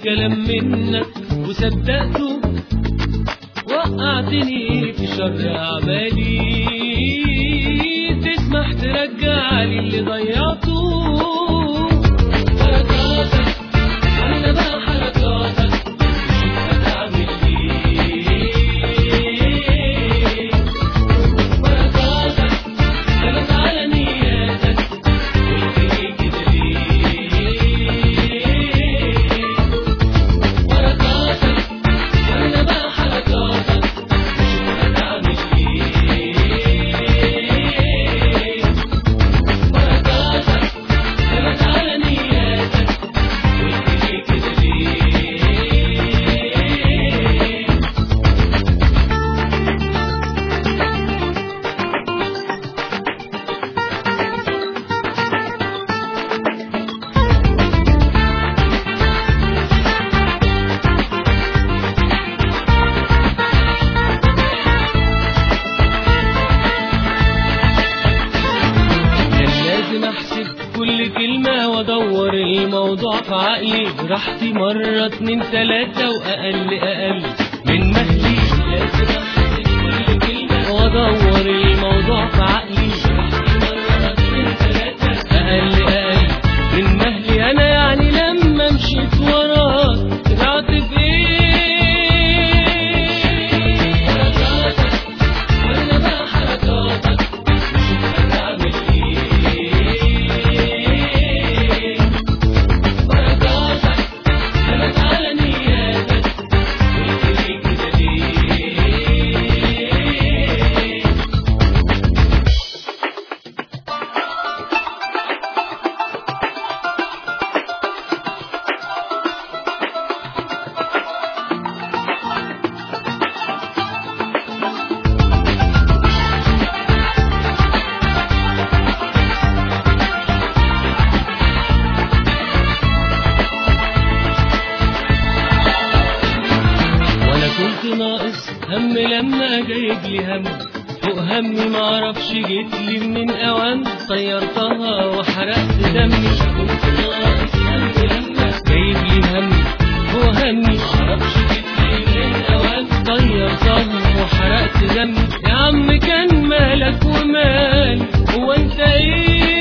الكلام منك وصدقته وقعتني في شر أعمالي تسمح ترجع لي اللي ضيعته حركاتك ولا بقى حركاتك شوف هتعمل ايه حركاتك ثبت على نياتك قلت لي كده ليه حركاتك ولا بقى حركاتك شوف هتعمل ايه حركاتك ثبت على نياتك قلت لي كده ليه كان لازم احسب كل كلمة وادور الموضوع في عقلي براحتي مرة اتنين تلاتة واقل اقل من مهلي لازم احسب كل كلمة وادور الموضوع في عقلي براحتي مرة اتنين تلاتة اقل اقل من مهلي انا يعني لما مشيت وراك طلعت بايه حركاتك ولا بقى حركاتك وشوف هتعمل ايه حركاتك ثبت على نياتك قلت لي كده ليه وانا كنت ناقص هم لما جايب لي هم فوق همي معرفش جيت لي من اوام طيرتها وحرقت دمي كنت ناقص هم لما جايب لي هم فوق همي معرفش جيت لي من اوام طيرتها وحرقت دمي يا عم كان مالك ومال هو انت ايه